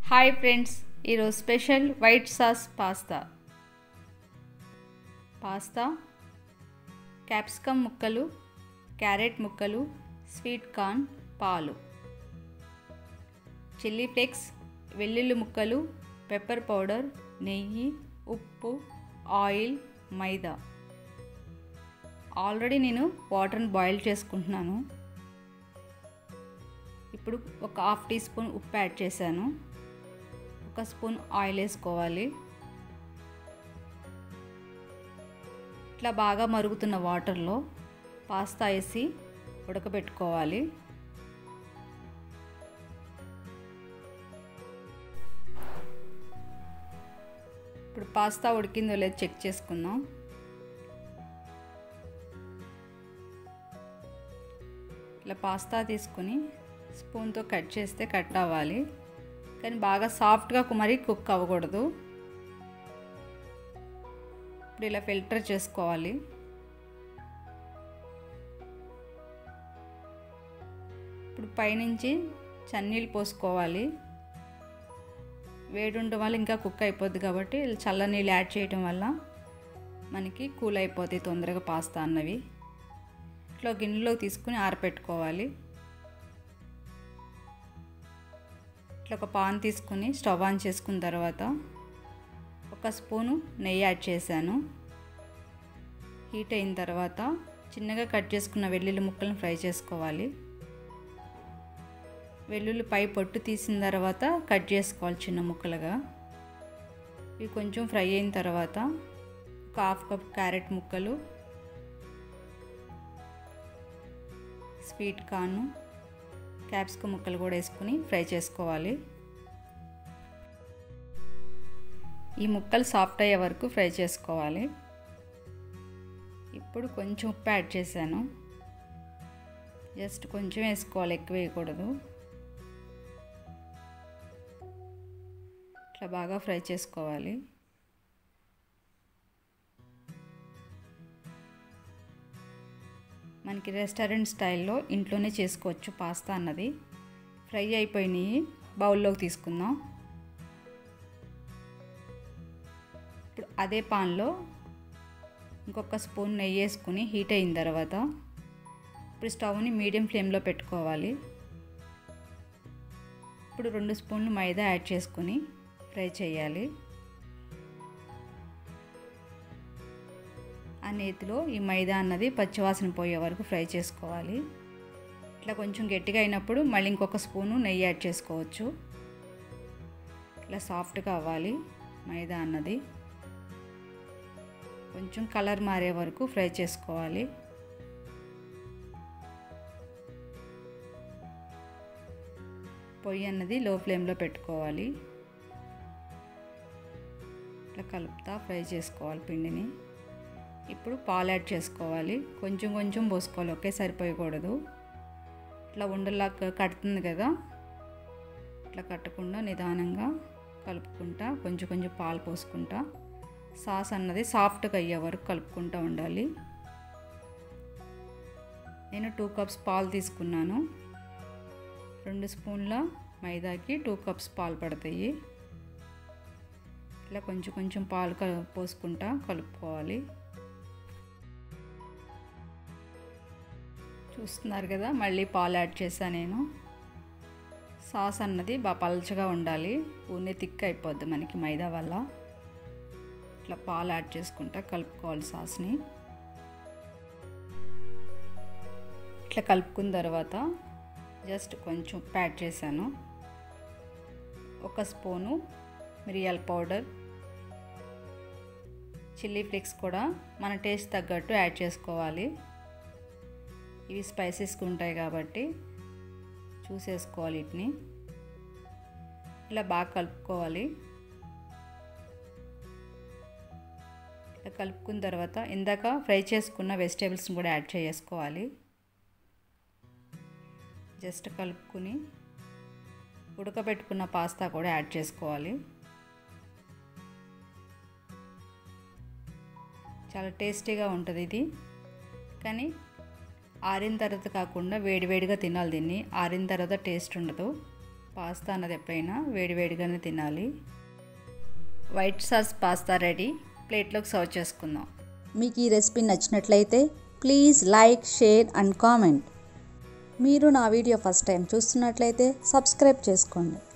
hi friends ఈరోజు special white sauce pasta pasta capsicum ముక్కలు carrot ముక్కలు స్వీట్ కార్న్ పాలు చిల్లీ ఫ్లేక్స్ వెల్లుల్లి ముక్కలు పెప్పర్ పౌడర్ నెయ్యి ఉప్పు ఆయిల్ మైదా ఆల్రెడీ నేను వాటర్ని బాయిల్ చేసుకుంటున్నాను ఇప్పుడు ఒక హాఫ్ టీ స్పూన్ ఉప్పు యాడ్ చేశాను ఒక స్పూన్ ఆయిల్ వేసుకోవాలి ఇట్లా బాగా మరుగుతున్న వాటర్లో పాస్తా వేసి ఉడకబెట్టుకోవాలి ఇప్పుడు పాస్తా ఉడికిందో లేదో చెక్ చేసుకుందాం ఇట్లా పాస్తా తీసుకుని స్పూన్తో కట్ చేస్తే కట్ అవ్వాలి కానీ బాగా సాఫ్ట్గా మరి కుక్ అవ్వకూడదు ఇప్పుడు ఇలా ఫిల్టర్ చేసుకోవాలి ఇప్పుడు పైనుంచి చన్నీళ్ళు పోసుకోవాలి వేడి ఉండడం వల్ల ఇంకా కుక్ అయిపోద్ది కాబట్టి చల్ల నీళ్ళు యాడ్ చేయడం వల్ల మనకి కూల్ అయిపోతాయి తొందరగా పాస్తా అన్నవి ఇట్లా గిన్నెలో తీసుకుని ఆరపెట్టుకోవాలి ఇట్లా ఒక పాన్ తీసుకుని స్టవ్ ఆన్ చేసుకున్న తర్వాత ఒక స్పూను నెయ్యి యాడ్ చేశాను హీట్ అయిన తర్వాత చిన్నగా కట్ చేసుకున్న వెల్లుల్లి ముక్కలను ఫ్రై చేసుకోవాలి వెల్లుల్లి పై పొట్టు తీసిన తర్వాత కట్ చేసుకోవాలి చిన్న ముక్కలుగా ఇవి కొంచెం ఫ్రై అయిన తర్వాత ఒక హాఫ్ కప్ క్యారెట్ ముక్కలు స్వీట్ కార్న్ క్యాప్సికమ్ ముక్కలు కూడా వేసుకుని ఫ్రై చేసుకోవాలి ఈ ముక్కలు సాఫ్ట్ అయ్యే వరకు ఫ్రై చేసుకోవాలి ఇప్పుడు కొంచెం ఉప్పు యాడ్ చేశాను జస్ట్ కొంచెం వేసుకోవాలి ఎక్కువ వేయకూడదు ఇట్లా బాగా ఫ్రై చేసుకోవాలి మనకి రెస్టారెంట్ స్టైల్లో ఇంట్లోనే చేసుకోవచ్చు పాస్తా అన్నది ఫ్రై అయిపోయినాయి బౌల్లోకి తీసుకుందాం ఇప్పుడు అదే పాన్లో ఇంకొక స్పూన్ నెయ్యి వేసుకుని హీట్ అయిన తర్వాత ఇప్పుడు స్టవ్ని మీడియం ఫ్లేమ్లో పెట్టుకోవాలి ఇప్పుడు రెండు స్పూన్లు మైదా యాడ్ చేసుకుని ఫ్రై చేయాలి ఆ నేతిలో ఈ మైదా అన్నది పచ్చివాసన పోయే వరకు ఫ్రై చేసుకోవాలి ఇట్లా కొంచెం గట్టిగా అయినప్పుడు మళ్ళీ ఇంకొక స్పూను నెయ్యి యాడ్ చేసుకోవచ్చు ఇట్లా సాఫ్ట్గా అవ్వాలి మైదా అన్నది కొంచెం కలర్ మారే వరకు ఫ్రై చేసుకోవాలి పొయ్యి అన్నది లో ఫ్లేమ్లో పెట్టుకోవాలి ఇట్లా కలుపుతా ఫ్రై చేసుకోవాలి పిండిని ఇప్పుడు పాలు యాడ్ చేసుకోవాలి కొంచెం కొంచెం పోసుకోవాలి ఒకే సరిపోయకూడదు ఇట్లా ఉండలా కడుతుంది కదా ఇట్లా కట్టకుండా నిదానంగా కలుపుకుంటా కొంచెం కొంచెం పాలు పోసుకుంటా సాస్ అన్నది సాఫ్ట్గా అయ్యే వరకు కలుపుకుంటూ ఉండాలి నేను టూ కప్స్ పాలు తీసుకున్నాను రెండు స్పూన్ల మైదాకి టూ కప్స్ పాలు పడతాయి ఇలా కొంచెం కొంచెం పాలు పోసుకుంటా కలుపుకోవాలి చూస్తున్నారు కదా మళ్ళీ పాలు యాడ్ చేశాను నేను సాస్ అన్నది బాగా పలచగా ఉండాలి ఊనే థిక్ అయిపోద్ది మనకి మైదా వల్ల ఇట్లా పాలు యాడ్ చేసుకుంటా కలుపుకోవాలి సాస్ని ఇట్లా కలుపుకున్న తర్వాత జస్ట్ కొంచెం యాడ్ చేశాను ఒక స్పూను మిరియాల పౌడర్ చిల్లీ ఫ్లేక్స్ కూడా మన టేస్ట్ తగ్గట్టు యాడ్ చేసుకోవాలి ఇవి స్పైసెస్కి ఉంటాయి కాబట్టి చూసేసుకోవాలి వీటిని ఇలా బాగా కలుపుకోవాలి ఇలా కలుపుకున్న తర్వాత ఇందాక ఫ్రై చేసుకున్న వెజిటేబుల్స్ని కూడా యాడ్ చేసుకోవాలి జస్ట్ కలుపుకుని ఉడకబెట్టుకున్న పాస్తా కూడా యాడ్ చేసుకోవాలి చాలా టేస్టీగా ఉంటుంది ఇది కానీ ఆరిన తర్వాత కాకుండా వేడివేడిగా తినాలి దీన్ని ఆరిన తర్వాత టేస్ట్ ఉండదు పాస్తా అన్నది ఎప్పుడైనా వేడివేడిగానే తినాలి వైట్ సాస్ పాస్తా రెడీ ప్లేట్లోకి సర్వ్ చేసుకుందాం మీకు ఈ రెసిపీ నచ్చినట్లయితే please like share and comment మీరు నా వీడియో ఫస్ట్ టైం చూస్తున్నట్లయితే సబ్స్క్రైబ్ చేసుకోండి